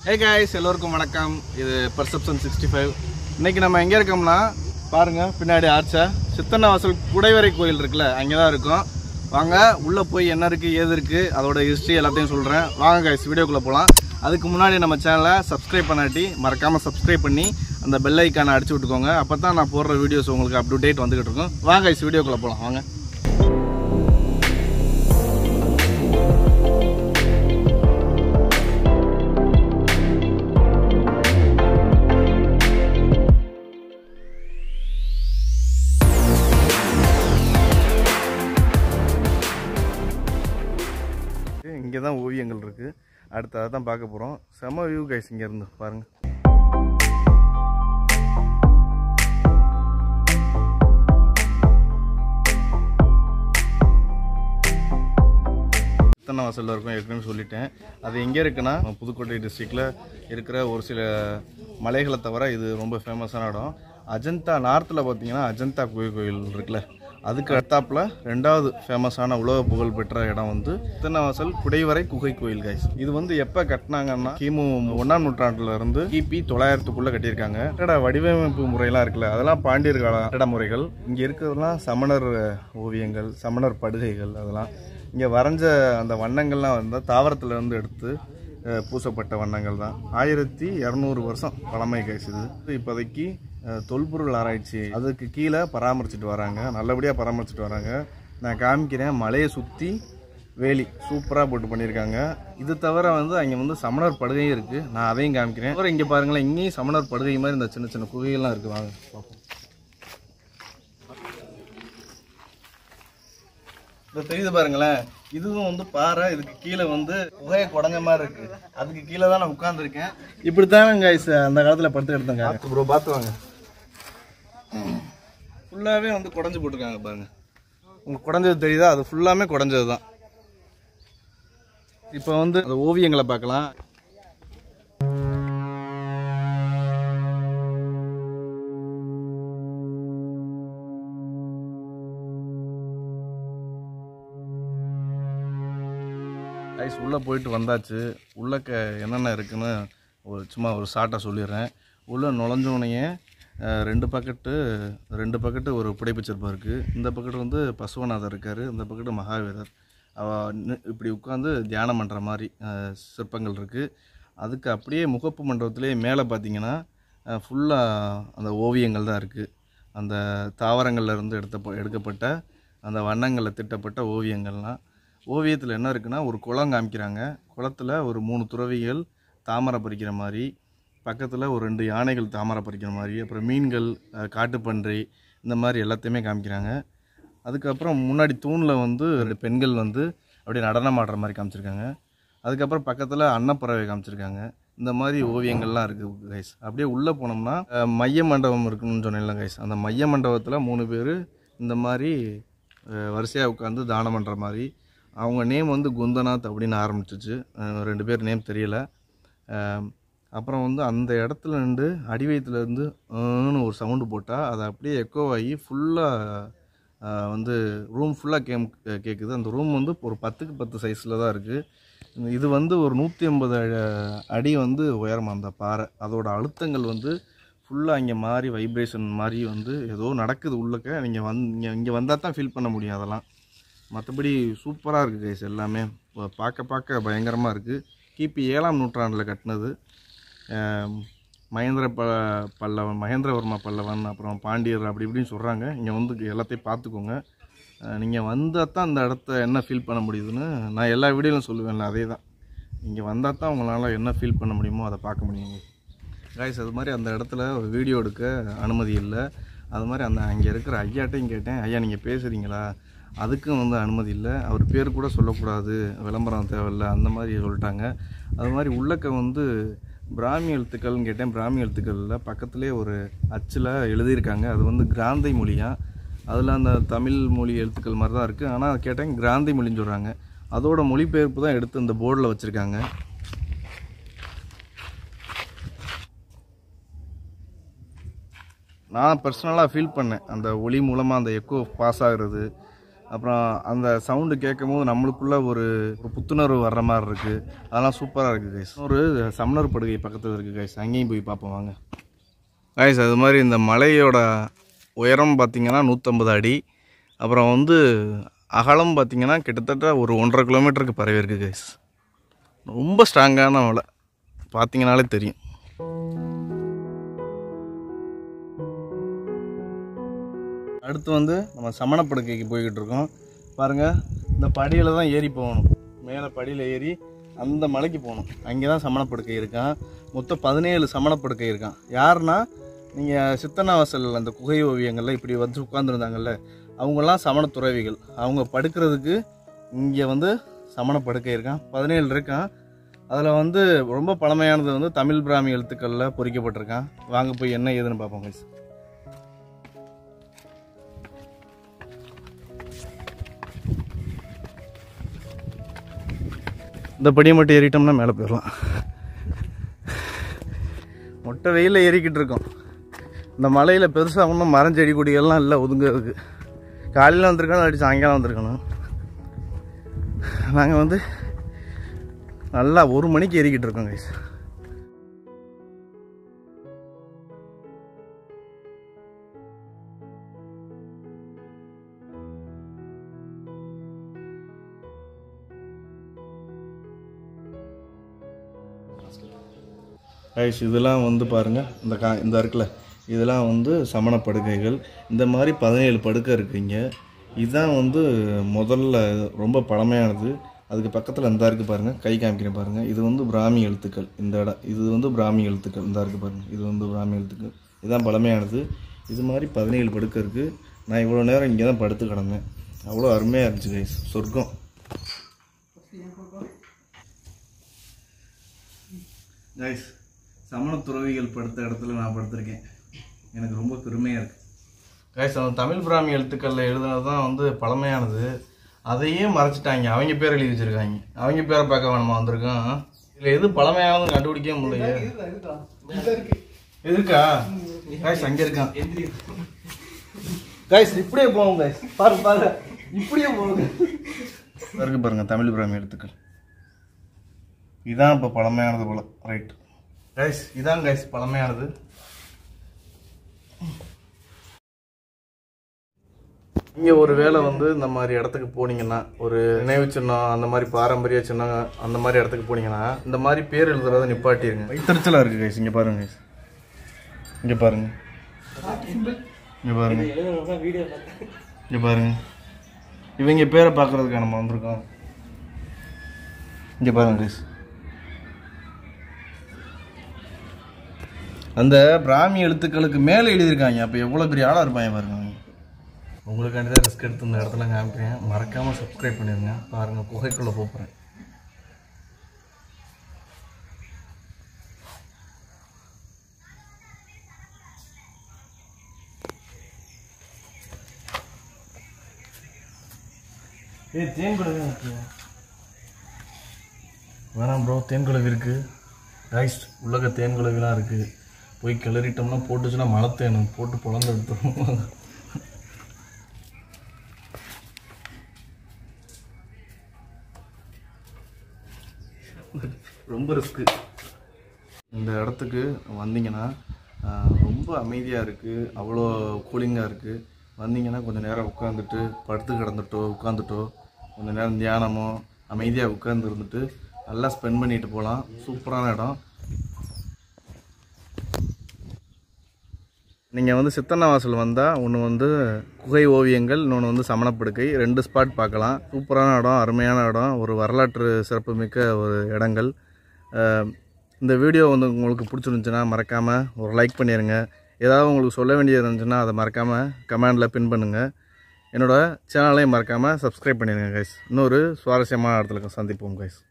ஹே guys எல்லோருக்கும் வணக்கம் இது பர்செப்ஷன் சிக்ஸ்டி ஃபைவ் இன்னைக்கு நம்ம எங்கே இருக்கோம்னா பாருங்க பின்னாடி ஆர்ச்சா சித்தன்னவாசல் குடைவரை கோயில் இருக்குல்ல அங்கே தான் இருக்கோம் வாங்க உள்ளே போய் என்ன இருக்குது ஏது இருக்குது அதோட ஹிஸ்ட்ரி எல்லாத்தையும் சொல்கிறேன் வாங்க guys வீடியோக்குள்ளே போகலாம் அதுக்கு முன்னாடி நம்ம சேனலை சப்ஸ்கிரைப் பண்ணாட்டி மறக்காமல் சப்ஸ்கிரைப் பண்ணி அந்த பெல் ஐக்கானை அடிச்சு விட்டுக்கோங்க அப்போ தான் நான் போடுற வீடியோஸ் உங்களுக்கு அப் டு டேட் வந்துகிட்டு இருக்கும் வாங்க guys வீடியோக்குள்ளே போகலாம் வாங்க இங்கே தான் ஓவியங்கள் இருக்குது அடுத்து அதை தான் பார்க்க போகிறோம் செம வியூ கைஸ் இங்கேருந்து பாருங்கள் வாசலில் இருக்கும் ஏற்கனவே சொல்லிட்டேன் அது எங்கே இருக்குன்னா புதுக்கோட்டை டிஸ்ட்ரிக்டில் இருக்கிற ஒரு சில மலைகளை தவிர இது ரொம்ப ஃபேமஸான இடம் அஜந்தா நார்த்தில் பார்த்தீங்கன்னா அஜந்தா குகை கோயில் இருக்குல்ல அதுக்கு அடுத்தாப்புல ரெண்டாவது ஃபேமஸான உலக புகழ் பெற்ற இடம் வந்து சித்தன்னவாசல் குடைவரை குகை கோயில் கைஸ் இது வந்து எப்போ கட்டினாங்கன்னா கிமு ஒன்றாம் நூற்றாண்டுல இருந்து கிபி தொள்ளாயிரத்துக்குள்ள கட்டியிருக்காங்க கட்டட வடிவமைப்பு முறையெல்லாம் இருக்குல்ல அதெல்லாம் பாண்டியர் கால கட்டட முறைகள் இங்கே இருக்கிறதெல்லாம் சமணர் ஓவியங்கள் சமணர் படுகைகள் அதெல்லாம் இங்கே வரைஞ்ச அந்த வண்ணங்கள்லாம் வந்து தாவரத்துல இருந்து எடுத்து அஹ், பூசப்பட்ட வண்ணங்கள் தான் ஆயிரத்தி இரநூறு வருஷம் பழமை கைஸ் இது இப்போதைக்கு அஹ், தொல்பொருள் ஆராய்ச்சி அதுக்கு கீழே பராமரிச்சுட்டு வராங்க நல்லபடியாக பராமரிச்சுட்டு வராங்க நான் காமிக்கிறேன் மலையை சுற்றி வேலி சூப்பராக போட்டு பண்ணியிருக்காங்க இது தவிர வந்து அங்கே வந்து சமணர் படுகையும் இருக்குது நான் அதையும் காமிக்கிறேன் அப்புறம் இங்கே பாருங்களேன் இங்கேயும் சமணர் படுகை மாதிரி இந்த சின்ன சின்ன குகைகள்லாம் இருக்குது வாங்க பார்ப்போம் இந்த தெரியுது பாருங்களேன் இதுவும் வந்து பாறை இதுக்கு கீழே வந்து குகையை குடஞ்ச மாதிரி இருக்கு அதுக்கு கீழே தான் நான் உட்காந்துருக்கேன் இப்படித்தான் guys அந்த காலத்தில் படுத்து எடுத்தேங்க ப்ரோ பார்த்து வாங்க ஃபுல்லாகவே வந்து குடஞ்சு போட்டிருக்காங்க பாருங்க உங்களுக்கு குடஞ்சது தெரியுதா அது ஃபுல்லாமே குடஞ்சது தான் இப்போ வந்து அந்த ஓவியங்களை பார்க்கலாம் ஐஸ் உள்ளே போயிட்டு வந்தாச்சு உள்ளக்க என்னென்ன இருக்குன்னு ஒரு சும்மா ஒரு ஷார்ட்டாக சொல்லிடுறேன் உள்ளே நுழைஞ்சோடனே ரெண்டு பக்கெட்டு ரெண்டு பக்கெட்டு ஒரு புடைப்புச்சிற்பம் இருக்குது இந்த பக்கெட்டு வந்து பசுவநாதர் இருக்கார் இந்த பக்கெட்டு மகாவீரர் அவ நி- இப்படி உட்காந்து தியானம் பண்ணுற மாதிரி அஹ், சிற்பங்கள் இருக்குது அதுக்கு அப்படியே முகப்பு மண்டபத்திலே மேலே பார்த்தீங்கன்னா ஃபுல்லாக அந்த ஓவியங்கள் தான் இருக்குது அந்த தாவரங்கள்ல இருந்து எடுத்த எடுக்கப்பட்ட அந்த வண்ணங்களில் திட்டப்பட்ட ஓவியங்கள்லாம் ஓவியத்தில் என்ன இருக்குன்னா ஒரு குளம் காமிக்கிறாங்க குளத்தில் ஒரு மூணு துறவிகள் தாமரை பறிக்கிற மாதிரி பக்கத்தில் ஒரு ரெண்டு யானைகள் தாமரை பறிக்கிற மாதிரி அப்புறம் மீன்கள் அஹ், காட்டுப்பன்றி இந்த மாதிரி எல்லாத்தையுமே காமிக்கிறாங்க அதுக்கப்புறம் முன்னாடி தூணில் வந்து ரெண்டு பெண்கள் வந்து அப்படியே நடனம் ஆடுற மாதிரி காமிச்சிருக்காங்க அதுக்கப்புறம் பக்கத்தில் அன்னப்பறவை காமிச்சிருக்காங்க இந்த மாதிரி ஓவியங்கள்லாம் இருக்குது கைஸ் அப்படியே உள்ளே போனோம்னா அஹ், மைய மண்டபம் இருக்குன்னு சொன்னேன்ல கைஸ் அந்த மைய மண்டபத்தில் மூணு பேர் இந்த மாதிரி வரிசையாக உட்காந்து தானம் பண்ணுற மாதிரி அவங்க நேம் வந்து குந்தநாத் அப்படின்னு ஆரம்பிச்சிச்சு அஹ், ரெண்டு பேர் நேம் தெரியல அஹ், அப்புறம் வந்து அந்த இடத்துல நின்று அடிவயத்துலேருந்து ன்னு ஒரு சவுண்டு போட்டால் அது அப்படியே எக்கோ ஆகி ஃபுல்லாக வந்து ரூம் ஃபுல்லாக கேம் கேட்குது அந்த ரூம் வந்து ஒரு பத்துக்கு பத்து சைஸில் தான் இருக்குது இது வந்து ஒரு நூற்றி ஐம்பது அடி வந்து உயரம் அந்த பாறை அதோட அழுத்தங்கள் வந்து ஃபுல்லாக இங்கே மாறி வைப்ரேஷன் மாதிரி வந்து ஏதோ நடக்குது உள்ளக்க நீங்கள் வந் இங்கே இங்கே வந்தால் தான் ஃபீல் பண்ண முடியும் அதெல்லாம் மற்றபடி சூப்பராக இருக்குது கைஸ் எல்லாமே ப- பார்க்க பார்க்க பயங்கரமாக இருக்குது கிபி ஏழாம் நூற்றாண்டில் கட்டினது ஆம், மகேந்திர ப பல்லவன் மகேந்திரவர்மா பல்லவன் அப்புறம் பாண்டியர் அப்படி இப்படின்னு சொல்கிறாங்க இங்கே வந்து எல்லாத்தையும் பார்த்துக்கோங்க நீங்கள் வந்தால் தான் அந்த இடத்த என்ன ஃபீல் பண்ண முடியுதுன்னு நான் எல்லா வீடியோலையும் சொல்லுவேன்ல அதே தான் இங்கே வந்தால் தான் உங்களால் என்ன ஃபீல் பண்ண முடியுமோ அதை பார்க்க முடியுங்க காய்ஸ் அது மாதிரி அந்த இடத்துல ஒரு வீடியோ எடுக்க அனுமதி இல்லை அது மாதிரி அந்த அங்கே இருக்கிற ஐயாட்டையும் கேட்டேன் ஐயா நீங்கள் பேசுகிறீங்களா அதுக்கும் வந்து அனுமதி இல்லை அவர் பேர் கூட சொல்லக்கூடாது விளம்பரம் தேவையில்லை அந்த மாதிரி சொல்லிட்டாங்க அது மாதிரி உள்ளக்க வந்து பிராமி எழுத்துக்கள்னு கேட்டேன் பிராமி எழுத்துக்களில் பக்கத்துலேயே ஒரு அச்சில் எழுதியிருக்காங்க அது வந்து கிராந்தை மொழியா அதில் அந்த தமிழ் மொழி எழுத்துக்கள் மாதிரி தான் இருக்குது ஆனால் கேட்டேன் கிராந்தை மொழின்னு சொல்கிறாங்க அதோட மொழிபெயர்ப்பு தான் எடுத்து இந்த போர்டில் வச்சுருக்காங்க நான் பர்சனலாக ஃபீல் பண்ணேன் அந்த ஒளி மூலமாக அந்த எக்கோ பாஸ் ஆகுறது அப்புறம் அந்த சவுண்டு கேட்கும் போது நம்மளுக்குள்ள ஒரு ஒரு புத்துணர்வு வர்ற மாதிரி இருக்குது அதெல்லாம் சூப்பராக இருக்குது கைஸ் ஒரு சமணர் படுகை பக்கத்தில் இருக்குது கைஸ் அங்கேயும் போய் பார்ப்போம் வாங்க கைஸ் அது மாதிரி இந்த மலையோட உயரம் பார்த்திங்கன்னா நூற்றம்பது அடி அப்புறம் வந்து அகலம் பார்த்திங்கன்னா கிட்டத்தட்ட ஒரு ஒன்றரை கிலோமீட்டருக்கு பரவி இருக்குது கைஸ் ரொம்ப ஸ்ட்ராங்கான மலை பார்த்தீங்கனாலே தெரியும் அடுத்து வந்து நம்ம சமணப்படுக்கைக்கு போய்கிட்டு இருக்கோம் பாருங்கள் இந்த படியில் தான் ஏறி போகணும் மேலே படியில் ஏறி அந்த மலைக்கு போகணும் அங்கே தான் சமணப்படுக்கை இருக்கான் மொத்தம் பதினேழு சமணப்படுக்கை இருக்கான் யாருன்னா நீங்கள் சித்தனாவாசல் அந்த குகை ஓவியங்களில் இப்படி வந்து உட்காந்துருந்தாங்கல்ல அவங்கெல்லாம் சமண துறவிகள் அவங்க படுக்கிறதுக்கு இங்கே வந்து சமண படுக்கை இருக்கான் பதினேழு இருக்கான் அதில் வந்து ரொம்ப பழமையானது வந்து தமிழ் பிராமி எழுத்துக்களில் பொறிக்கப்பட்டிருக்கான் வாங்க போய் என்ன ஏதுன்னு பார்ப்போம் guys. இந்த படியை மட்டும் ஏறிட்டோம்னா மேலே போயிடலாம் மொட்டை வெயிலில் ஏறிக்கிட்டு இருக்கோம் இந்த மலையில் பெருசாக ஒன்றும் மரம் செடி கொடிகள்லாம் இல்லை ஒதுங்கிறதுக்கு காலையில் வந்திருக்கணும் இல்லாட்டி சாயங்காலம் வந்திருக்கணும் நாங்கள் வந்து நல்லா ஒரு மணிக்கு ஏறிக்கிட்டு இருக்கோம் கைஸ் கைஸ் இதெல்லாம் வந்து பாருங்கள் இந்த கா இந்த இருக்குல்ல இதெல்லாம் வந்து சமண படுக்கைகள் இந்த மாதிரி பதினேழு படுக்கை இருக்குங்க இதுதான் வந்து முதல்ல ரொம்ப பழமையானது அதுக்கு பக்கத்தில் இந்த இருக்குது பாருங்கள் கை காமிக்கிறேன் பாருங்கள் இது வந்து பிராமி எழுத்துக்கள் இந்த இடம் இது வந்து பிராமி எழுத்துக்கள் இந்த இருக்குது பாருங்கள் இது வந்து பிராமி எழுத்துக்கள் இதுதான் பழமையானது இது மாதிரி பதினேழு படுக்கை இருக்குது நான் இவ்வளோ நேரம் இங்கே தான் படுத்து கிடந்தேன் அவ்வளோ அருமையாக இருந்துச்சு கைஸ் சொர்க்கம் கைஸ் சமண துறவிகள் படுத்த இடத்துல நான் படுத்திருக்கேன் எனக்கு ரொம்ப பெருமையாக இருக்குது கைஸ் அந்த தமிழ் பிராமி எழுத்துக்களில் எழுதுனது தான் வந்து பழமையானது அதையே மறைச்சிட்டாங்க அவங்க பேர் எழுதி வச்சிருக்காங்க அவங்க பேரை பார்க்க வேணுமா வந்திருக்கான் இதில் எது பழமையானதும் கண்டுபிடிக்கவே முடியலையே இருக்கா கைஸ் அங்கே இருக்கான் கைஸ் இப்படியே போவோம் கைஸ் பாருங்க பாருங்க இப்படியே போகுங்க இருக்கு பாருங்க தமிழ் பிராமி எழுத்துக்கள் இதான் இப்போ பழமையானது போல ரைட் கைஸ் இதான் கைஸ் பழமையானது இங்கே ஒரு வேளை வந்து இந்த மாதிரி இடத்துக்கு போனீங்கன்னா ஒரு நினைவு சின்னம் அந்த மாதிரி பாரம்பரிய சின்னம் அந்த மாதிரி இடத்துக்கு போனீங்கன்னா இந்த மாதிரி பேர் எழுதுறத நிப்பாட்டிருங்க வைத்தறிச்சலாக இருக்குது கைஸ் இங்கே பாருங்க கைஸ் இங்கே பாருங்க இங்கே பாருங்க இங்கே பாருங்க இவங்க பேரை பார்க்கறதுக்காக நம்ம வந்திருக்கோம் இங்கே பாருங்க கைஸ் அந்த பிராமி எழுத்துக்களுக்கு மேலே எழுதியிருக்காங்க அப்போ எவ்வளோ பெரிய ஆளாக இருப்பாங்க பாருங்க அவங்க. உங்களுக்காண்டி தான் ரிஸ்க் எடுத்து இந்த இடத்துல காமிக்கிறேன் மறக்காமல் சப்ஸ்கிரைப் பண்ணிடுங்க பாருங்கள் குகைக்குள்ளே போகிறேன் ஏய் தேன் குழவி இருக்கு வேணாம் ப்ரோ தேன் குழவி இருக்கு ரைஸ் உள்ளக தேன் குழவிலாம் இருக்கு போய் கிளறிட்டோம்னா போட்டுச்சுன்னா மழை தேனும் போட்டு பொழந்து எடுத்துரும் ரொம்ப ரிஸ்க்கு இந்த இடத்துக்கு வந்தீங்கன்னா ஆஹ், ரொம்ப அமைதியாக இருக்குது அவ்வளோ கூலிங்காக இருக்குது வந்தீங்கன்னா கொஞ்சம் நேரம் உட்காந்துட்டு படுத்து கிடந்துட்டோ உட்காந்துட்டோ கொஞ்சம் நேரம் தியானமோ அமைதியாக உட்கார்ந்து இருந்துட்டு நல்லா ஸ்பெண்ட் பண்ணிட்டு போகலாம் சூப்பரான இடம் நீங்கள் வந்து சித்தன்னவாசல் வந்தால் ஒன்று வந்து குகை ஓவியங்கள் இன்னொன்று வந்து சமணப்படுக்கை ரெண்டு ஸ்பாட் பார்க்கலாம் சூப்பரான இடம் அருமையான இடம் ஒரு வரலாற்று சிறப்புமிக்க ஒரு இடங்கள் அஹ், இந்த வீடியோ வந்து உங்களுக்கு பிடிச்சிருந்துச்சுன்னா மறக்காமல் ஒரு லைக் பண்ணிடுங்க ஏதாவது உங்களுக்கு சொல்ல வேண்டியது இருந்துச்சுன்னா அதை மறக்காமல் கமெண்டில் பின் பண்ணுங்கள் என்னோட சேனலையும் மறக்காமல் சப்ஸ்கிரைப் பண்ணிடுங்க கைஸ் இன்னொரு சுவாரஸ்யமான இடத்துல சந்திப்போம் கைஸ்